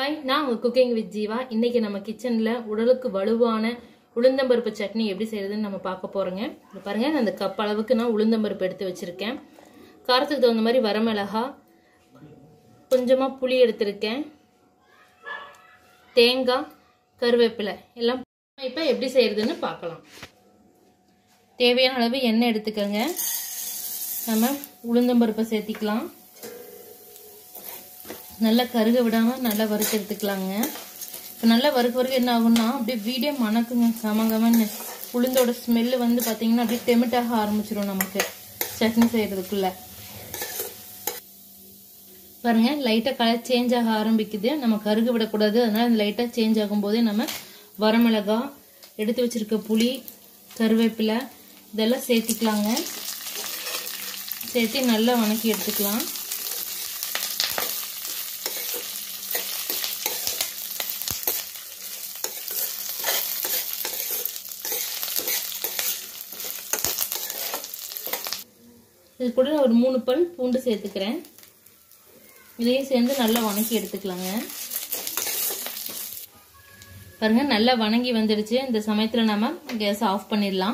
hi நான் உங்க cooking with Jeeva இன்னைக்கு நம்ம கிச்சன்ல உடலுக்கு வலுவான உளுந்தம்பருப்பு சட்னி எப்படி செய்யறதுன்னு நம்ம பார்க்க போறோங்க இது பாருங்க நான் அந்த கப் அளவுக்கு நான் உளுந்தம்பருப்பு எடுத்து வச்சிருக்கேன் காரத்துக்கு தகுந்த மாதிரி வரமிளகா கொஞ்சமா புளி எடுத்திருக்கேன் தேங்காய் கருவேப்பிலை எல்லாம் இப்போ எப்படி செய்யறதுன்னு பார்க்கலாம் தேவையான அளவு எண்ணெய் எடுத்துக்கோங்க நம்ம உளுந்தம்பருப்பை சேர்த்திக்கலாம் நல்லா கருக விடாமல் நல்லா வறுத்து எடுத்துக்கலாங்க இப்போ நல்லா வறுக்க வறுக்க என்ன ஆகும்னா அப்படியே வீடியோ மணக்குங்க கமங்கமன்னு உளுந்தோட ஸ்மெல்லு வந்து பார்த்தீங்கன்னா அப்படியே டெமிட்டாக ஆரம்பிச்சிடும் நமக்கு சட்னி செய்கிறதுக்குள்ள பாருங்க லைட்டாக கலர் சேஞ்ச் ஆக ஆரம்பிக்குது நம்ம கருக விடக்கூடாது அதனால அந்த லைட்டாக சேஞ்ச் ஆகும்போதே நம்ம வரமிளகா எடுத்து வச்சிருக்க புளி கருவேப்பிலை இதெல்லாம் சேர்த்திக்கலாங்க சேர்த்து நல்லா வணக்கி எடுத்துக்கலாம் இது கூட ஒரு மூணு பல் பூண்டு சேர்த்துக்கிறேன் இதையும் சேர்ந்து நல்லா வணக்கி எடுத்துக்கலாங்க பாருங்க நல்லா வணங்கி வந்துடுச்சு இந்த சமயத்தில் நம்ம கேஸ் ஆஃப் பண்ணிடலாம்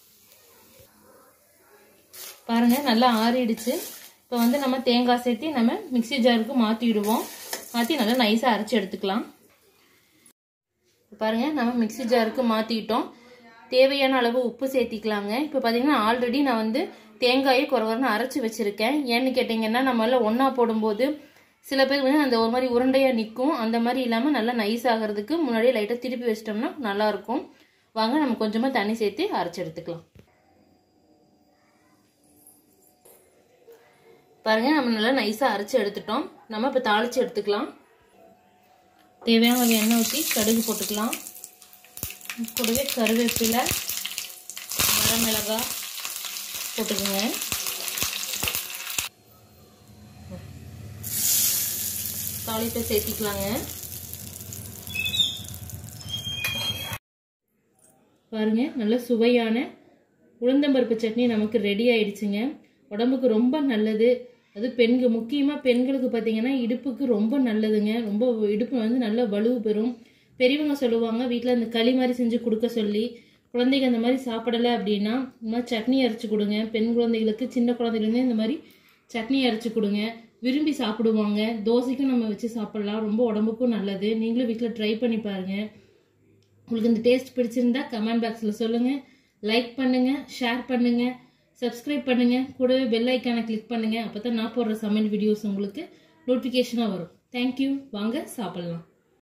பாருங்க நல்லா ஆறிடுச்சு இப்போ வந்து நம்ம தேங்காய் சேர்த்து நம்ம மிக்சி ஜாருக்கு மாற்றிடுவோம் மாற்றி நல்லா நைஸாக அரைச்சி எடுத்துக்கலாம் பாருங்க நம்ம மிக்சி ஜாருக்கு மாற்றிட்டோம் தேவையான அளவு உப்பு சேர்த்திக்கலாங்க இப்போ பார்த்தீங்கன்னா ஆல்ரெடி நான் வந்து தேங்காயை குறவரன்னு அரைச்சி வச்சுருக்கேன் ஏன்னு கேட்டிங்கன்னா நம்மளால ஒன்றா போடும்போது சில பேர் வந்து அந்த ஒரு மாதிரி உருண்டையாக நிற்கும் அந்த மாதிரி இல்லாமல் நல்லா நைஸ் ஆகிறதுக்கு முன்னாடியே லைட்டாக திருப்பி வச்சிட்டோம்னா நல்லாயிருக்கும் வாங்க நம்ம கொஞ்சமாக தண்ணி சேர்த்து அரைச்சி எடுத்துக்கலாம் பாருங்க நம்ம நல்லா நைஸாக அரைச்சி எடுத்துட்டோம் நம்ம இப்போ தாளித்து எடுத்துக்கலாம் தேவையான ஒரு எண்ணெய் ஊற்றி கடுகு போட்டுக்கலாம் கூடவே கருவேப்பிலை வரமிளகாய் போட்டுக்கோங்க தாளிப்பை சேர்த்திக்கலாங்க பாருங்க நல்ல சுவையான உளுந்தம்பருப்பு சட்னி நமக்கு ரெடி ஆயிடுச்சுங்க உடம்புக்கு ரொம்ப நல்லது அது பெண்கள் முக்கியமாக பெண்களுக்கு பார்த்தீங்கன்னா இடுப்புக்கு ரொம்ப நல்லதுங்க ரொம்ப இடுப்பு வந்து நல்ல வலுவு பெறும் பெரியவங்க சொல்லுவாங்க வீட்டில் அந்த களி மாதிரி செஞ்சு கொடுக்க சொல்லி குழந்தைங்க அந்த மாதிரி சாப்பிடலை அப்படின்னா இந்த மாதிரி சட்னி அரைச்சி கொடுங்க பெண் குழந்தைகளுக்கு சின்ன குழந்தைகளுமே இந்த மாதிரி சட்னி அரைச்சி கொடுங்க விரும்பி சாப்பிடுவாங்க தோசைக்கும் நம்ம வச்சு சாப்பிடலாம் ரொம்ப உடம்புக்கும் நல்லது நீங்களும் வீட்டில் ட்ரை பண்ணி பாருங்கள் உங்களுக்கு இந்த டேஸ்ட் பிடிச்சிருந்தா கமெண்ட் பாக்ஸில் சொல்லுங்கள் லைக் பண்ணுங்கள் ஷேர் பண்ணுங்கள் சப்ஸ்கிரைப் பண்ணுங்கள் கூடவே பெல் ஐக்கானை கிளிக் பண்ணுங்கள் அப்போ தான் நான் போடுற சமையல் வீடியோஸ் உங்களுக்கு நோட்டிஃபிகேஷனாக வரும் தேங்க்யூ வாங்க சாப்பிட்லாம்